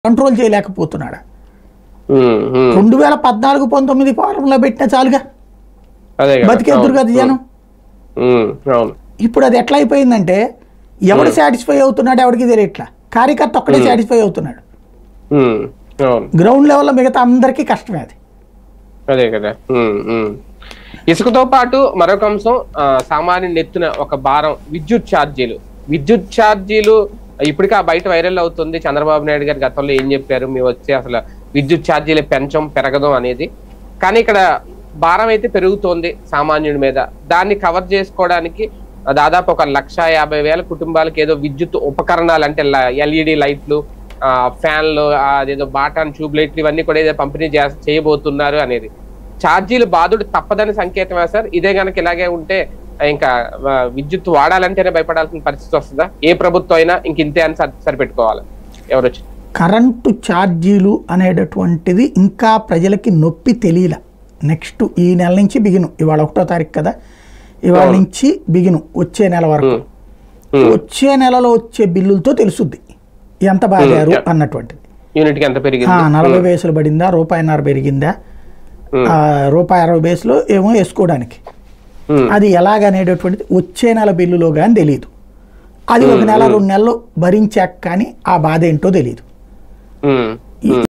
Control చేయలేకపోతున్నాడు ఉమ్, ఉమ్. రెండు వేల పద్నాలుగు పంతొమ్మిది ఫారంలో పెట్టినా చాలుగా అదే కదా. బతికేద్దరు కదా జనం ఉమ్, అవును ఇప్పుడు అది ఎట్లా అయిపోయిందంటే ఎవడు సాటిస్ఫై అవుతున్నాడు ఎవడికి తెలియట్లా కార్యకర్త ఒక్కడే సాటిస్ఫై అవుతున్నాడు ఉమ్, అవును గ్రౌండ్ లెవెల్లో మిగతా అందరికీ కష్టమే అది అదే కదా ఉమ్, ఉమ్. ఇసుకతో పాటు మరొక అంశం ఆ, సామాన్యుని నెత్తిన ఒక భారం విద్యుత్ ఛార్జీలు విద్యుత్ ఛార్జీలు ఇప్పటికే ఆ బయట వైరల్ అవుతుంది చంద్రబాబు నాయుడు గారు గతంలో ఏం చెప్పారు మేము వచ్చి అసలు విద్యుత్ ఛార్జీలు పెంచం పెరగడం అనేది కానీ ఇక్కడ భారం అయితే పెరుగుతోంది సామాన్యుడి మీద దాన్ని కవర్ చేసుకోవడానికి దాదాపు ఒక లక్ష యాభై వేల కుటుంబాలకు ఏదో విద్యుత్ ఉపకరణాలు అంటే ఎల్ఈడి లైట్లు ఆ, ఫ్యాన్లు ఆ, అదేదో బాటాన్ ట్యూబ్ లైట్లు ఇవన్నీ కూడా ఏదో పంపిణీ చేస్- చేయబోతున్నారు అనేది ఛార్జీలు బాధుడు తప్పదని సంకేతమే సార్ ఇదే గనక ఇలాగే ఉంటే ఇంకా ఆ, విద్యుత్ వాడాలంటేనే భయపడాల్సిన పరిస్థితి వస్తుందా ఏ ప్రభుత్వం అయినా ఇంక ఇంతే అని సరి- సరిపెట్టుకోవాలి ఎవరు వచ్చి కరెంటు ఛార్జీలు అనేటటువంటిది ఇంకా ప్రజలకి నొప్పి తెలియల నెక్స్ట్ ఈ నెల నుంచి బిగిను ఇవాళ ఒకటో తారీఖు కదా ఇవాళ నుంచి బిగిను వచ్చే నెల వరకు ఉమ్. వచ్చే నెలలో వచ్చే బిల్లులతో తెలుసుద్ది ఎంత బాగారు అన్నటువంటిది యూనిట్ కి ఎంత ఆ, పెరిగింది నలభై బేసులు పడిందా రూపాయిన్నర పెరిగిందా ఉమ్. ఆ, రూపాయి అరవై బేసులు ఏమో వేసుకోవడానికి ఉమ్. అది ఎలాగనేటటువంటిది వచ్చే నెల బిల్లులో కానీ తెలియదు అది ఒక నెల రెండు నెలలు భరించాక కానీ ఆ బాధ ఏంటో తెలియదు ఉమ్. ఉమ్.